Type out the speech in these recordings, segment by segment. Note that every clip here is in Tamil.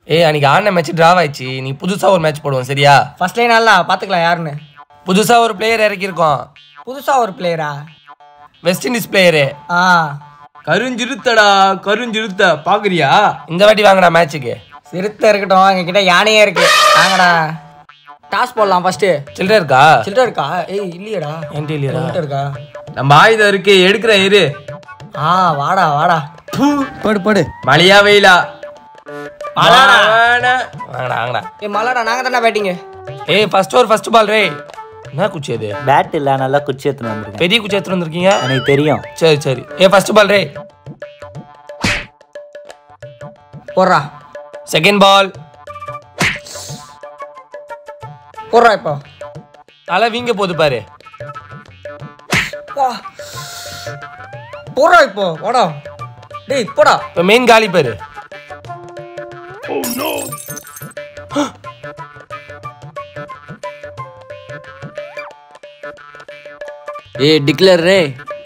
ஏய் அன்னைக்கு ஆடின மேட்ச் டிராவ் ஆயிடுச்சு நீ புதுசா ஒரு மேட்ச் போடுவோம் சரியா ஃபர்ஸ்ட் லைன் நல்லா பார்த்துக்கலாம் யாருன்னு புதுசா ஒரு பிளேயர் இறக்கியிருக்கோம் புதுசாக ஒரு பிளேயரா வெஸ்ட் இண்டீஸ் பிளேயரு ஆ கருஞ்சிருத்தடா கருஞ்சிருத்த பாக்குறியா இந்த வாட்டி வாங்கடா மேட்ச்சுக்கு சிறுத்தை இருக்கட்டும் எங்ககிட்ட யானையே இருக்கு வாங்கடா டாஸ் போடலாம் ஃபர்ஸ்ட் சில்லற இருக்கா சில்லற இருக்கா ஏய் இல்லையடா என்கிட்ட இல்லையாடா? என்கிட்ட இருக்கா நம்ம ஆயுதம் இருக்கு எடுக்கிற இரு ஆ வாடா வாடா போடு போடு மழையா வெயிலா மழைடா. மழை. வாங்கடா வாங்கடா ஏய் மலாடா நாங்க தானே பேட்டிங்க ஏய் ஃபர்ஸ்ட் ஓவர் ஃபர்ஸ்ட் பால் ரே என்ன குச்சி அது பேட் இல்ல நல்லா குச்சி எடுத்துன்னு வந்திருக்கேன் பெரிய குச்சி எடுத்துட்டு வந்திருக்கீங்க எனக்கு தெரியும் சரி சரி ஏ ஃபர்ஸ்ட் பால் ரே போடுறா செகண்ட் பால் போடுறா இப்போ தலை வீங்க போகுது பாரு வா போடுறா இப்போ வாடா டேய் போடா இப்போ மெயின் காலி பாரு ஏய் டிக்ளர் ரே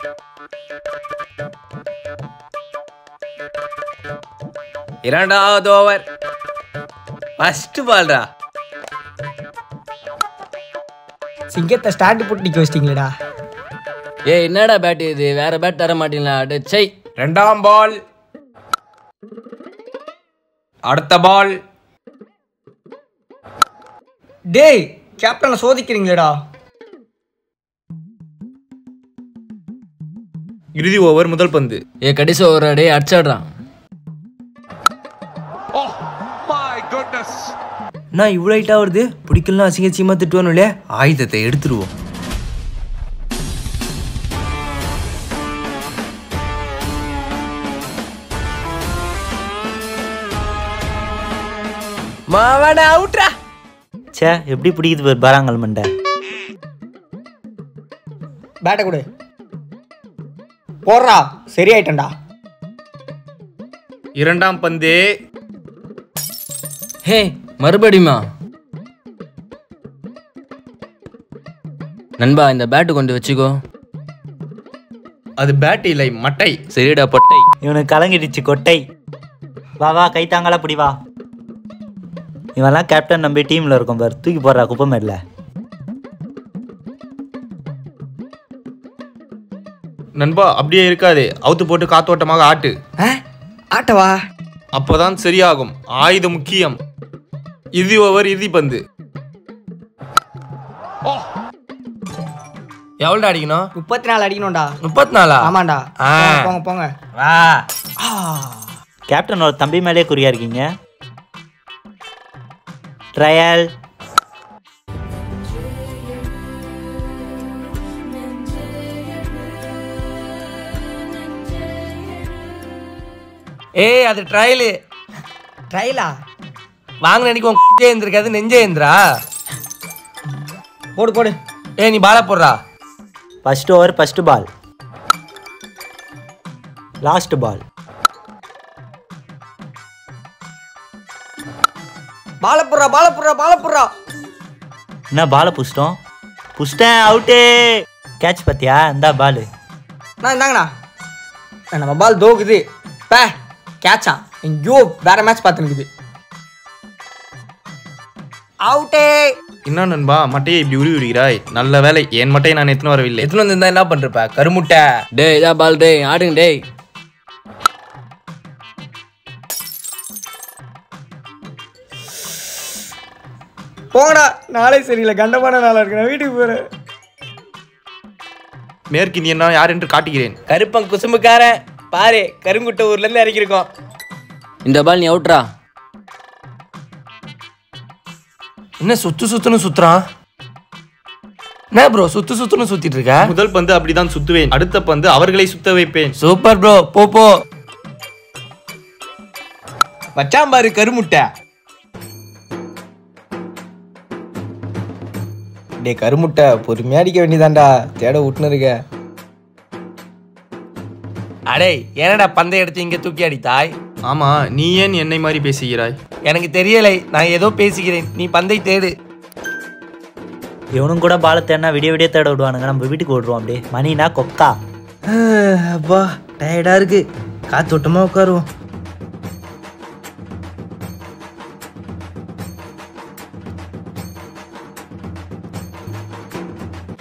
இரண்டாவது ஓவர் ஃபர்ஸ்ட் பால்டா சிங்கத்தை ஸ்டார்ட் போட்டு நிக்க வச்சிட்டீங்களேடா ஏய் என்னடா பேட் இது வேற பேட் தர மாட்டீங்களா அட சை ரெண்டாம் பால் அடுத்த பால் டேய் கேப்டனை சோதிக்கிறீங்களேடா இறுதி ஓவர் முதல் பந்து ஏ கடைசி ஒரு டே அடிச்சாடுறான் நான் இவ்வளோ ஹைட்டாக வருது பிடிக்கலாம் அசிங்க அசிங்கமாக திட்டுவானு இல்லையா ஆயுதத்தை எடுத்துருவோம் மாவன அவுட்ரா ச்சே எப்படி பிடிக்குது பாரு பாராங்கல் மண்டை பேட்டை கொடு போடுறா சரியாயிட்டேன்டா இரண்டாம் பந்து ஹே மறுபடியுமா நண்பா இந்த பேட்டு கொண்டு வச்சுக்கோ அது பேட் இல்லை மட்டை சரிடா பொட்டை இவனுக்கு கலங்கிடுச்சு கொட்டை வா வா கை தாங்களா பிடி வா இவன்லாம் கேப்டன் நம்பி டீம்ல இருக்கும் பாரு தூக்கி போடுறா குப்பமேட்ல நண்பா அப்படியே இருக்காது அவுத்து போட்டு காத்தோட்டமாக ஆட்டு ஆ ஆட்டவா அப்போதான் சரியாகும் ஆயுதம் முக்கியம் இறுதி ஓவர் இறுதி பந்து எவ்வளோடா அடிக்கணும் முப்பத்தி நாலு அடிக்கணும்டா முப்பத்தி நாலா ஆமாண்டா ஆ. போங்க, போங்க போங்க வா கேப்டன் ஒரு தம்பி மேலே குறியா இருக்கீங்க ட்ரையல் ஏய் அது ட்ரையலு ட்ரையலா வாங்கின அன்னைக்கு உன் குஞ்சே இருந்திருக்காது நெஞ்சே இருந்துரா போடு போடு ஏய் நீ பால போடுறா first over first ball last ball பாலப்புறா பாலப்புறா பாலப்புறா என்ன பாலை புஷ்டோம் புஷ்டேன் அவுட்டே கேட்ச் பார்த்தியா இந்தா பால் நான் இந்தாங்கண்ணா ஆ, நம்ம பால் தோக்குது பே கேட்சா எங்கேயோ வேற மேட்ச் பார்த்துனுக்குது அவுட்டே என்ன நண்பா மட்டையை இப்படி உருவி விடுகிறாய் நல்ல வேலை என் மட்டையை நான் எத்தனை வரவில்லை எத்தனை வந்திருந்தா என்ன பண்றப்ப கருமுட்டை டேய் இதா பால் டேய் ஆடுங்க டேய் போங்கடா நாளே சரியில்லை கண்டமான நாளா இருக்கு நான் வீட்டுக்கு போறேன் மேற்கிந்தியன் நான் யார் என்று காட்டுகிறேன் கருப்பன் குசும்புக்காரன் பாரு கருங்குட்டை ஊர்ல இருந்து இறக்கிருக்கோம் இந்த பால் நீ அவுட்ரா என்ன சுத்து சுத்துன்னு சுத்துறான் என்ன ப்ரோ சுத்து சுத்துன்னு சுத்திட்டு இருக்க முதல் பந்து அப்படிதான் சுத்துவேன் அடுத்த பந்து அவர்களை சுத்த வைப்பேன் சூப்பர் ப்ரோ போ போ வச்சான் பாரு கருமுட்டை டே கருமுட்டை பொறுமையா அடிக்க வேண்டியதாண்டா தேட விட்டுன்னு இருக்க அடே என்னடா பந்தை எடுத்து இங்க தூக்கி அடித்தாய் ஆமா நீ ஏன் என்னை மாதிரி பேசுகிறாய் எனக்கு தெரியலை நான் ஏதோ பேசுகிறேன் நீ பந்தை தேடு இவனும் கூட பாலை தேடினா விடிய விடிய தேட விடுவானுங்க நம்ம வீட்டுக்கு விடுறோம் அப்படியே மணினா கொக்கா அப்பா டயர்டாக இருக்கு காத்தோட்டமாக உட்காருவோம்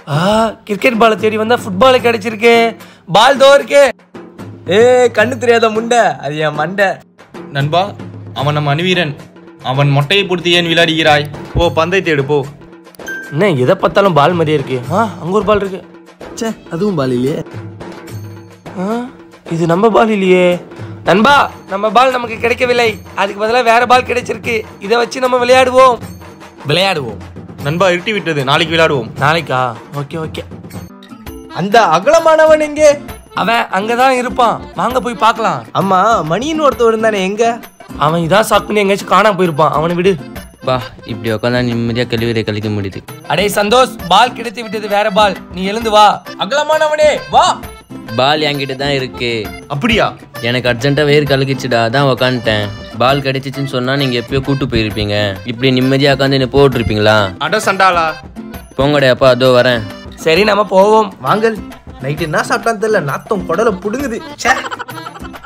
ஆ கிரிக்கெட் பாலை தேடி வந்தா ஃபுட்பால் கிடைச்சிருக்கு பால் தோ இருக்கு ஏ கண்ணு தெரியாத முண்டை அது என் மண்டை நண்பா அவன் நம்ம அணிவீரன் அவன் மொட்டையை பொறுத்து ஏன் விளையாடுகிறாய் போ பந்தை தேடு போ என்ன எதை பார்த்தாலும் பால் மாதிரியே இருக்கு ஆ அங்க ஒரு பால் இருக்கு ச்சே அதுவும் பால் இல்லையே ஆ, இது நம்ம பால் இல்லையே நண்பா நம்ம பால் நமக்கு கிடைக்கவில்லை அதுக்கு பதிலாக வேற பால் கிடைச்சிருக்கு இதை வச்சு நம்ம விளையாடுவோம் விளையாடுவோம் நண்பா இருட்டி விட்டது நாளைக்கு விளையாடுவோம் நாளைக்கா ஓகே ஓகே அந்த அகலமானவன் எங்கே அவன் அங்கதான் இருப்பான் வாங்க போய் பார்க்கலாம் அம்மா மணின்னு ஒருத்தர் இருந்தானே எங்க அவன் இதான் ஷாக் பண்ணி எங்கேயாச்சும் காணாம போயிருப்பான் அவனை விடு பா இப்படி உட்காந்தா நிம்மதியாக கழிவறை கழிக்க முடியுது அடே சந்தோஷ் பால் கிடைத்து விட்டது வேற பால் நீ எழுந்து வா அகலமானவனே வா பால் என்கிட்ட தான் இருக்கு அப்படியா எனக்கு அர்ஜென்ட்டாக வேர் கலக்கிச்சுடா அதான் உக்காந்துட்டேன் பால் கிடைச்சிச்சுன்னு சொன்னா நீங்க எப்பயோ கூட்டு போயிருப்பீங்க இப்படி நிம்மதியாக உட்காந்து என்ன போட்டிருப்பீங்களா அட சண்டாளா போங்கடே அப்பா அதோ வரேன் சரி நம்ம போவோம் வாங்கல் நைட்டு என்ன சாப்பிட்டான்னு தெரியல நாத்தம் குடலை புடுங்குது ச்சே